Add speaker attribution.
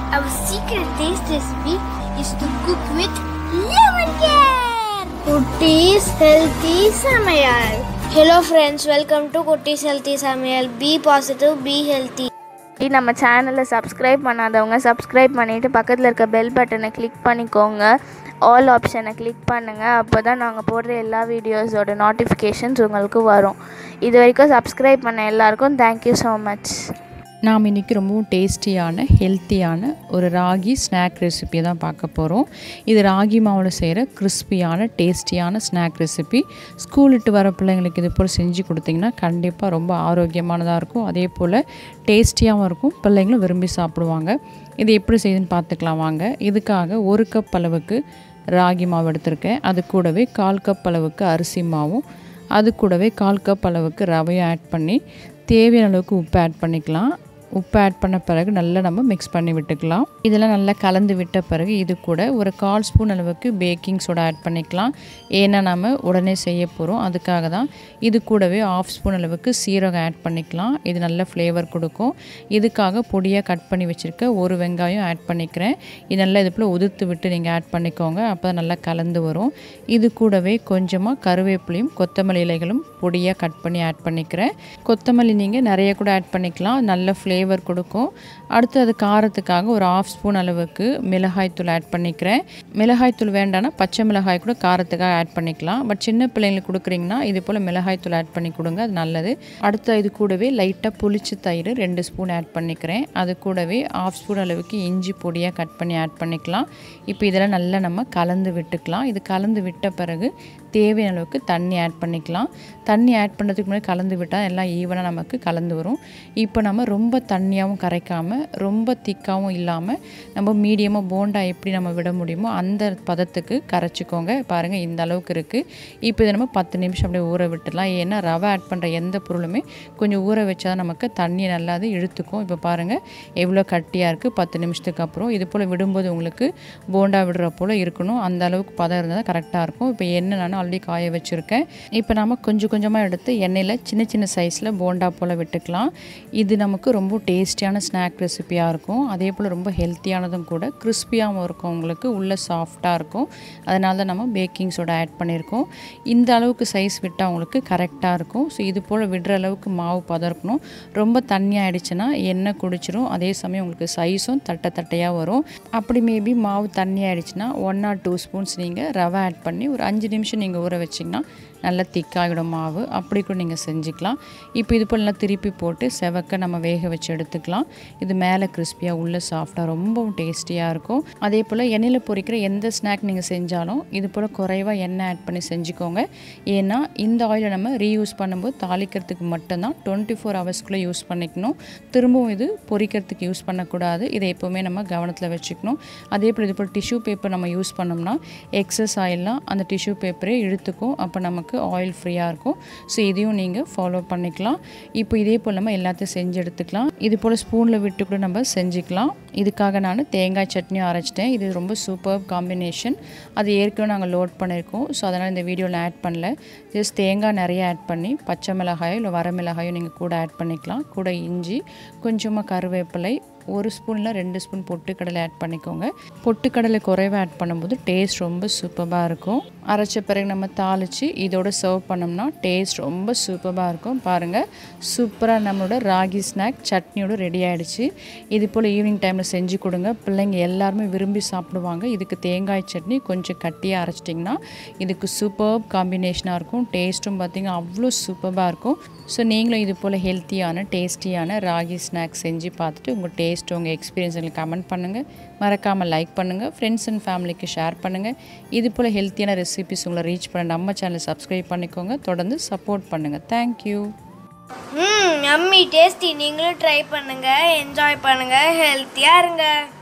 Speaker 1: Our secret taste recipe is to cook with lemon care. Kutti's Healthy Samayal. Hello friends, welcome to Kutti's Healthy Samayal. Be positive, be healthy.
Speaker 2: இது நம்ம சேனலை subscribe பண்ணாதவங்க subscribe பண்ணிவிட்டு பக்கத்தில் இருக்க bell பட்டனை click பண்ணிக்கோங்க all ஆப்ஷனை கிளிக் பண்ணுங்கள் அப்போ தான் நாங்கள் போடுற எல்லா வீடியோஸோட நோட்டிஃபிகேஷன்ஸ் உங்களுக்கு வரும் இது வரைக்கும் சப்ஸ்கிரைப் பண்ண எல்லாருக்கும் தேங்க்யூ ஸோ மச்
Speaker 3: நாம் இன்றைக்கி ரொம்பவும் டேஸ்டியான ஹெல்த்தியான ஒரு ராகி ஸ்நாக் ரெசிபி தான் பார்க்க போகிறோம் இது ராகி மாவில் செய்கிற கிறிஸ்பியான டேஸ்டியான ஸ்நாக் ரெசிபி ஸ்கூல் விட்டு வர பிள்ளைங்களுக்கு இது போல் செஞ்சு கொடுத்தீங்கன்னா கண்டிப்பாக ரொம்ப ஆரோக்கியமானதாக இருக்கும் அதே போல் டேஸ்டியாகவும் இருக்கும் பிள்ளைங்களும் விரும்பி சாப்பிடுவாங்க இது எப்படி செய்யுதுன்னு பார்த்துக்கலாம் வாங்க இதுக்காக ஒரு கப் அளவுக்கு ராகி மாவு எடுத்திருக்கேன் அது கூடவே கால் கப் அளவுக்கு அரிசி மாவும் அது கூடவே கால் கப் அளவுக்கு ரவையும் ஆட் பண்ணி தேவையான அளவுக்கு உப்பு ஆட் பண்ணிக்கலாம் உப்பு ஆட் பண்ண பிறகு நல்லா நம்ம மிக்ஸ் பண்ணி விட்டுக்கலாம் இதெல்லாம் நல்லா கலந்து விட்ட பிறகு இது கூட ஒரு கால் ஸ்பூன் அளவுக்கு பேக்கிங் சோடா ஆட் பண்ணிக்கலாம் ஏன்னா நம்ம உடனே செய்ய போகிறோம் அதுக்காக தான் இது கூடவே ஆஃப் ஸ்பூன் அளவுக்கு சீரகம் ஆட் பண்ணிக்கலாம் இது நல்ல ஃப்ளேவர் கொடுக்கும் இதுக்காக பொடியாக கட் பண்ணி வச்சுருக்க ஒரு வெங்காயம் ஆட் பண்ணிக்கிறேன் இது நல்லா இது போல் உதிர்த்து விட்டு நீங்கள் ஆட் பண்ணிக்கோங்க அப்போ தான் நல்லா கலந்து வரும் இது கூடவே கொஞ்சமாக கருவேப்பிலையும் கொத்தமல்லி இலைகளும் பொடியாக கட் பண்ணி ஆட் பண்ணிக்கிறேன் கொத்தமல்லி நீங்கள் நிறைய கூட ஆட் பண்ணிக்கலாம் நல்ல ஃப்ளேவர் கொடுக்கும் அடுத்து அது காரத்துக்காக ஒரு ஆஃப் ஸ்பூன் அளவுக்கு மிளகாய்த்தூள் ஆட் பண்ணிக்கிறேன் மிளகாய்த்தூள் வேண்டாம்னா பச்சை மிளகாய் கூட காரத்துக்காக ஆட் பண்ணிக்கலாம் பட் சின்ன பிள்ளைங்களுக்கு கொடுக்குறீங்கன்னா இது போல் மிளகாய்த்தூள் ஆட் பண்ணி கொடுங்க அது நல்லது அடுத்து இது கூடவே லைட்டாக புளிச்சு தயிர் ரெண்டு ஸ்பூன் ஆட் பண்ணிக்கிறேன் அது கூடவே ஆஃப் ஸ்பூன் அளவுக்கு இஞ்சி பொடியாக கட் பண்ணி ஆட் பண்ணிக்கலாம் இப்போ இதெல்லாம் நல்லா நம்ம கலந்து விட்டுக்கலாம் இது கலந்து விட்ட பிறகு தேவையான அளவுக்கு தண்ணி ஆட் பண்ணிக்கலாம் தண்ணி ஆட் பண்ணுறதுக்கு முன்னாடி கலந்து விட்டால் எல்லாம் ஈவனாக நமக்கு கலந்து வரும் இப்போ நம்ம ரொம்ப தண்ணியாகவும் கரைக்காமல் ரொம்ப திக்காகவும் இல்லாமல் நம்ம மீடியமாக போண்டா எப்படி நம்ம விட முடியுமோ அந்த பதத்துக்கு கரைச்சிக்கோங்க பாருங்கள் இந்த அளவுக்கு இருக்குது இப்போ இதை நம்ம பத்து நிமிஷம் அப்படியே ஊற விட்டுடலாம் ஏன்னா ரவை ஆட் பண்ணுற எந்த பொருளுமே கொஞ்சம் ஊற வச்சா தான் நமக்கு தண்ணி நல்லா அது இழுத்துக்கும் இப்போ பாருங்கள் எவ்வளோ கட்டியாக இருக்குது பத்து நிமிஷத்துக்கு அப்புறம் இது போல் விடும்போது உங்களுக்கு போண்டா விடுற போல் இருக்கணும் அந்த அளவுக்கு பதம் இருந்தால் கரெக்டாக இருக்கும் இப்போ எண்ணெய் நான் ஆல்ரெடி காய வச்சுருக்கேன் இப்போ நம்ம கொஞ்சம் கொஞ்சமாக எடுத்து எண்ணெயில் சின்ன சின்ன சைஸில் போண்டா போல் விட்டுக்கலாம் இது நமக்கு ரொம்ப டேஸ்டியான ஸ்நாக் ரெசிபியாக இருக்கும் அதே போல் ரொம்ப ஹெல்த்தியானதும் கூட கிறிஸ்பியாகவும் இருக்கும் உங்களுக்கு உள்ளே சாஃப்டாக இருக்கும் அதனால தான் நம்ம பேக்கிங் சோடா ஆட் பண்ணியிருக்கோம் இந்த அளவுக்கு சைஸ் விட்டால் உங்களுக்கு கரெக்டாக இருக்கும் ஸோ இது போல் விடுற அளவுக்கு மாவு பதம் இருக்கணும் ரொம்ப தண்ணி ஆயிடுச்சுன்னா எண்ணெய் குடிச்சிரும் அதே சமயம் உங்களுக்கு சைஸும் தட்டை தட்டையாக வரும் அப்படி மேபி மாவு தண்ணி ஆயிடுச்சுன்னா ஒன் ஆர் டூ ஸ்பூன்ஸ் நீங்கள் ரவை ஆட் பண்ணி ஒரு அஞ்சு நிமிஷம் நீங்கள் ஊற வச்சிங்கன்னா நல்லா திக்காகிடும் மாவு அப்படி கூட நீங்கள் செஞ்சுக்கலாம் இப்போ இது போல் நல்லா திருப்பி போட்டு செவக்க நம்ம வேக வச்சு எடுத்துக்கலாம் இது மேலே கிறிஸ்பியாக உள்ளே சாஃப்டாக ரொம்பவும் டேஸ்டியாக இருக்கும் அதே போல் எண்ணெயில் பொரிக்கிற எந்த ஸ்நாக் நீங்கள் செஞ்சாலும் இது போல் குறைவாக எண்ணெய் ஆட் பண்ணி செஞ்சுக்கோங்க ஏன்னா இந்த ஆயிலை நம்ம ரீயூஸ் பண்ணும்போது தாளிக்கிறதுக்கு மட்டும்தான் டுவெண்ட்டி ஃபோர் ஹவர்ஸ்க்குள்ளே யூஸ் பண்ணிக்கணும் திரும்பவும் இது பொரிக்கிறதுக்கு யூஸ் பண்ணக்கூடாது இதை எப்போவுமே நம்ம கவனத்தில் வச்சுக்கணும் அதே போல் இது போல் டிஷ்யூ பேப்பர் நம்ம யூஸ் பண்ணோம்னா எக்ஸஸ் ஆயில்லாம் அந்த டிஷ்யூ பேப்பரே இழுத்துக்கும் அப்போ நமக்கு ஆயில் ஃப்ரீயாக இருக்கும் ஸோ இதையும் நீங்கள் ஃபாலோ பண்ணிக்கலாம் இப்போ இதே போல் நம்ம எல்லாத்தையும் செஞ்சு எடுத்துக்கலாம் இது போல் ஸ்பூனில் விட்டு கூட நம்ம செஞ்சுக்கலாம் இதுக்காக நான் தேங்காய் சட்னியும் அரைச்சிட்டேன் இது ரொம்ப சூப்பர் காம்பினேஷன் அது ஏற்கனவே நாங்கள் லோட் பண்ணியிருக்கோம் ஸோ அதனால் இந்த வீடியோவில் ஆட் பண்ணல ஜஸ்ட் தேங்காய் நிறைய ஆட் பண்ணி பச்சை மிளகாயோ இல்லை வர மிளகாயோ நீங்கள் கூட ஆட் பண்ணிக்கலாம் கூட இஞ்சி கொஞ்சமாக கருவேப்பிலை ஒரு ஸ்பூனில் ரெண்டு ஸ்பூன் பொட்டுக்கடலை ஆட் பண்ணிக்கோங்க பொட்டுக்கடலை குறைவாக ஆட் பண்ணும்போது டேஸ்ட் ரொம்ப சூப்பராக இருக்கும் அரைச்ச பிறகு நம்ம தாளித்து இதோட சர்வ் பண்ணோம்னா டேஸ்ட் ரொம்ப சூப்பராக இருக்கும் பாருங்கள் சூப்பராக நம்மளோட ராகி ஸ்நாக் சட்னியோட ரெடி ஆகிடுச்சு இது போல் ஈவினிங் டைமில் செஞ்சு கொடுங்க பிள்ளைங்க எல்லாருமே விரும்பி சாப்பிடுவாங்க இதுக்கு தேங்காய் சட்னி கொஞ்சம் கட்டியாக அரைச்சிட்டிங்கன்னா இதுக்கு சூப்பர் காம்பினேஷனாக இருக்கும் டேஸ்ட்டும் பார்த்திங்கன்னா அவ்வளோ சூப்பராக இருக்கும் ஸோ நீங்களும் இது போல் ஹெல்த்தியான டேஸ்டியான ராகி ஸ்நாக்ஸ் செஞ்சு பார்த்துட்டு உங்கள் டேஸ்ட் உங்கள் எக்ஸ்பீரியன்ஸ் எங்களுக்கு கமெண்ட் பண்ணுங்கள் மறக்காமல் லைக் பண்ணுங்கள் ஃப்ரெண்ட்ஸ் அண்ட் ஃபேமிலிக்கு ஷேர் பண்ணுங்கள் இது போல் ஹெல்த்தியான ரெசிபிஸ் உங்களை ரீச் பண்ண நம்ம சேனலை சப்ஸ்கிரைப் பண்ணிக்கோங்க தொடர்ந்து சப்போர்ட் பண்ணுங்கள் தேங்க்யூ
Speaker 1: ம் அம்மி டேஸ்டி நீங்களும் ட்ரை பண்ணுங்க என்ஜாய் பண்ணுங்க ஹெல்த்தியாக இருங்க